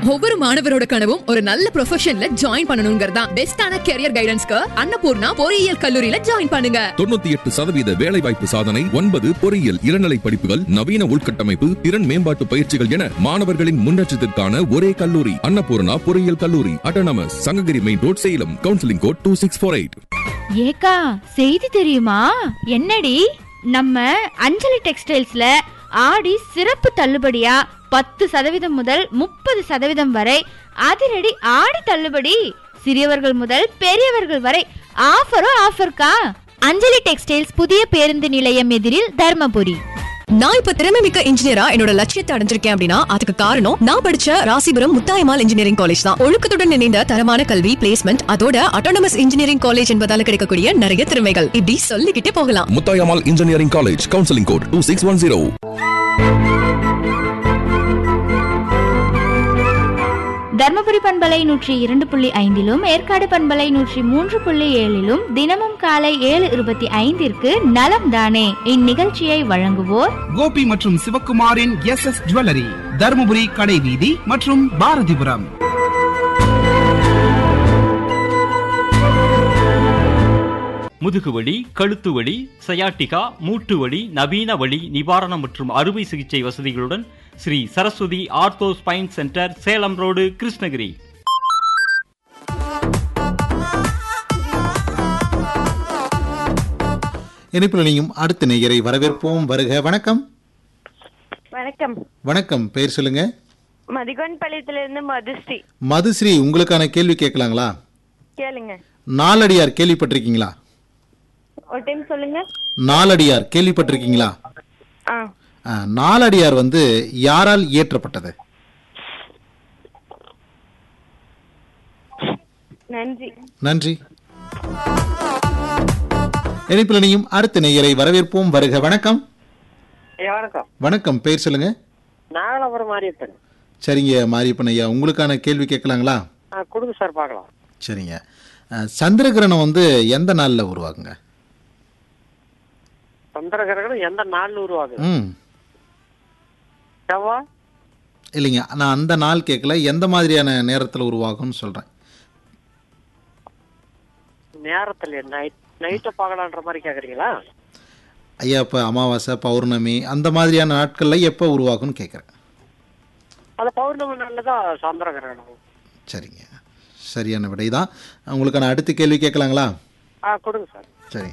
ஒவ்வொரு மாணவரோட கனவும் ஒரு நல்ல ப்ரொஃபஷன்ல ஜாயின் பண்ணணுங்கிறது தான் பெஸ்டான கெரியர் கைடன்ஸ்க்கு அன்னபூர்ணா பொறியியல் கல்லூரியில ஜாயின் பண்ணுங்க தொண்ணூத்தி எட்டு சதவீத வேலைவாய்ப்பு சாதனை ஒன்பது பொறியியல் இளநிலை படிப்புகள் நவீன உள்கட்டமைப்பு திறன் மேம்பாட்டு பயிற்சிகள் என மாணவர்களின் முன்னேற்றத்திற்கான ஒரே கல்லூரி அன்னபூர்ணா பொறியியல் கல்லூரி autonomous Sankagiri main road Salem counselling code two six four eight ஏக்கா செய்தி தெரியுமா என்னடி நம்ம அஞ்சலி டெக்ஸ்டைல்ஸ்ல ஆடி சிறப்பு தள்ளுபடியா பத்து சதவீதம் முதல் முப்பது சதவீதம் வரை அதிரடி ஆடி தள்ளுபடி சிறியவர்கள் முதல் பெரியவர்கள் வரை ஆஃபரும் ஆஃபர்க்கா அஞ்சலி டெக்ஸ்டைல்ஸ் புதிய பேருந்து நிலையம் எதிரில் தர்மபுரி நான் இப்ப திறமை மிக்க இன்ஜினியரா என்னோட லட்சியத்தை அடைஞ்சிருக்கேன் அப்படின்னா அதுக்கு காரணம் நான் படிச்ச ராசிபுரம் முத்தாயமால் இன்ஜினியரிங் காலேஜ் தான் ஒழுக்கத்துடன் இணைந்த தரமான கல்வி பிளேஸ்மெண்ட் அதோட அட்டானமஸ் இன்ஜினியரிங் காலேஜ் என்பதால கிடைக்கக்கூடிய நிறைய திறமைகள் இப்படி சொல்லிக்கிட்டே போகலாம் Muthayammal engineering college counselling code two six one zero Dharmapuri பண்பலை நூற்றி இரண்டு புள்ளி ஐந்திலும் ஏற்காடு பண்பலை நூற்றி மூன்று புள்ளி ஏழிலும் தினமும் காலை ஏழு இருபத்தி ஐந்திற்கு நலம் தானே இந்நிகழ்ச்சியை வழங்குவோர் கோபி மற்றும் சிவக்குமாரின் எஸ் எஸ் ஜுவல்லரி தருமபுரி கடை வீதி மற்றும் பாரதிபுரம் முதுகுவலி கழுத்து வலி சயாட்டிகா மூட்டு வலி நவீன வலி நிவாரணம் மற்றும் அறுவை சிகிச்சை வசதிகளுடன் Sri Saraswathi ortho spine centre Salem road Krishnagiri இணைப்பில் நீயும் அடுத்த நேயரை வரவேற்போம் வருக வணக்கம் வணக்கம் வணக்கம் பெயர் சொல்லுங்க மதிகோன் பாளையத்திலிருந்து மதுஸ்ரீ மதுஸ்ரீ உங்களுக்கான கேள்வி கேட்கலாங்களா கேளுங்க நாலடியார் கேள்விப்பட்டிருக்கீங்களா ஒரு டைம் சொல்லுங்க நாலடியார் கேள்விப்பட்டிருக்கீங்களா ஆ ஆ, நாலடியார் வந்து யாரால் இயற்றப்பட்டது நன்றி நன்றி இணைப்பில் நீயும் அடுத்த நேயரை வரவேற்போம் வருக வணக்கம் வணக்கம் வணக்கம் பெயர் சொல்லுங்க நாகலாபுரம் மாரியப்பன் சரிங்க மாரியப்பன் ஐயா உங்களுக்கான கேள்வி கேட்கலாங்களா ஆ கொடுங்க சார் பார்க்கலாம் சரிங்க ஆ, சந்திர கிரகணம் வந்து எந்த நாளில் உருவாகுங்க சந்திர கிரகணம் எந்த நாள்ல உருவாகுது ம் செவ்வாய் இல்லைங்க நான் அந்த நாள் கேட்கல எந்த மாதிரியான நேரத்தில் உருவாகும்னு சொல்கிறேன் நேரத்துல நைட் நைட்டை பார்க்கலான்ற மாதிரி கேக்குறீங்களா ஐயா இப்போ அமாவாசை பௌர்ணமி அந்த மாதிரியான நாட்களில் எப்போ உருவாகும்னு கேட்குறேன் அந்த பௌர்ணமி நாள்ல தான் சந்திர கிரகணம் சரிங்க சரியான விடை தான் உங்களுக்கான அடுத்த கேள்வி கேட்கலாங்களா ஆ கொடுங்க சார் சரி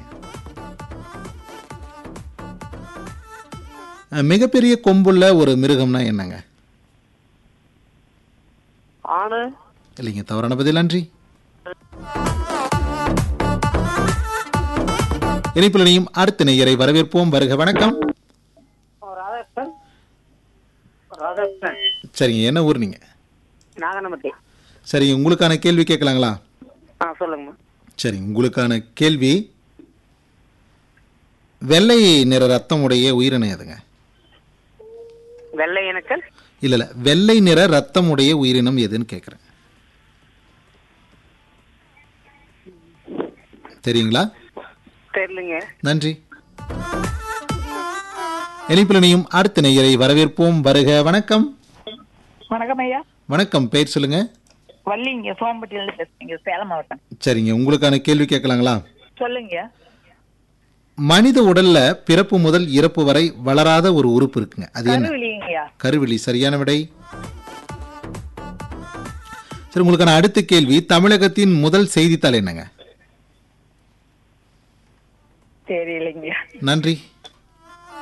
அஹ், மிகப்பெரிய கொம்புள்ள ஒரு மிருகம்னா என்னங்க ஆணு இல்லைங்க தவறான பதில் நன்றி இணைப்பில் இணையும் அடுத்த நேயரை வரவேற்போம் வருக வணக்கம் ராதாகிருஷ்ணன் ராதாகிருஷ்ணன் சரிங்க என்ன ஊர் நீங்கள் நாகனமட்டி சரிங்க உங்களுக்கான கேள்வி கேட்கலாங்களா ஆ சொல்லுங்கம்மா சரி உங்களுக்கான கேள்வி வெள்ளை நிற ரத்தம் உடைய உயிரினம் எதுங்க வெள்ளை இனக்கல் இல்லை இல்லை வெள்ளை நிற ரத்தம் உடைய உயிரினம் எதுன்னு கேட்குறேன் தெரியுங்களா தெரியலங்க நன்றி இணைப்பிலனையும் அடுத்த நேயரை வரவேற்போம் வருக வணக்கம் வணக்கம் ஐயா வணக்கம் பெயர் சொல்லுங்க வள்ளி இங்க சோம்பட்டியிலிருந்து பேசுறீங்க சேலம் மாவட்டம் சரிங்க உங்களுக்கான கேள்வி கேட்கலாங்களா சொல்லுங்க மனித உடல்ல பிறப்பு முதல் இறப்பு வரை வளராத ஒரு உறுப்பு இருக்குங்க அது என்ன கருவிலிங்கய்யா கருவிழி சரியான விடை சரி உங்களுக்கான அடுத்த கேள்வி தமிழகத்தின் முதல் செய்தித்தாள் என்னங்க தெரியலைங்கய்யா நன்றி